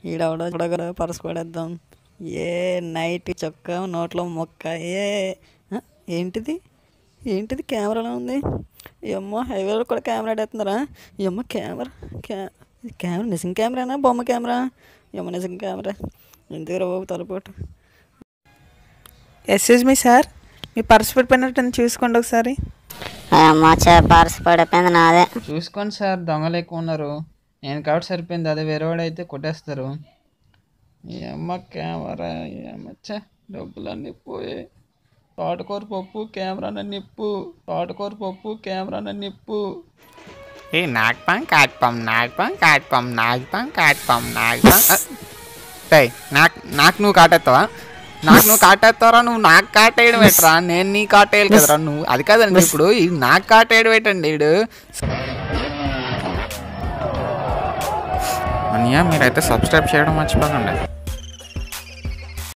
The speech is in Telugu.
ఈడవడ కూడా పరస పడేద్దాం ఏ నైట్ చొక్క నోట్లో మొక్క ఏ ఆ, ఏంటిది ఏంటిది కెమెరాలో ఉంది ఏమో హైవేలో కూడా కెమెరా ఎడుతున్నారా ఏమో కెమెరా క్యా ఇది కెమెరా నిజం కెమెరానా బొమ్మ కెమెరా ఏమో నిజం కెమెరా ఎందుకు రా బాబు తలపోటు ఎక్స్క్యూజ్ మీ సార్ మీ పర్స్ పడిపోయినట్టు చూసుకోండి ఒకసారి అమ్మ చే పర్స్ పడిపోయింది నాదే చూసుకోండి సార్ దొంగలు ఎక్కువ ఉన్నారు నేను కాబట్టి సరిపోయింది అదే వేరే వాడు అయితే కొట్టేస్తారు ఏమ్మ కెమెరా ఏమచ్చ డబ్బులన్నీ పోయాయి తోటకూర పప్పు కెమెరా నిప్పు తోటకూర పప్పు కెమెరా నిప్పు ఏ నాగపం కాట్పం నాగపం కాట్పం నాగపం కాట్పం నాగపం టై నాకు నాకు నువ్వు కాటేస్తావా నాకు నువ్వు కాటేస్తావరా నువ్వు నాకు కాటేయడం పెట్టరా నేను నీ కాటేయాలి కదరా నువ్వు అది కాదండి ఇప్పుడు ఇది నాకు కాటేయడం పెట్టండి వీడు అన్నయ్య మీరైతే సబ్స్క్రైబ్ చేయడం మర్చిపోకండి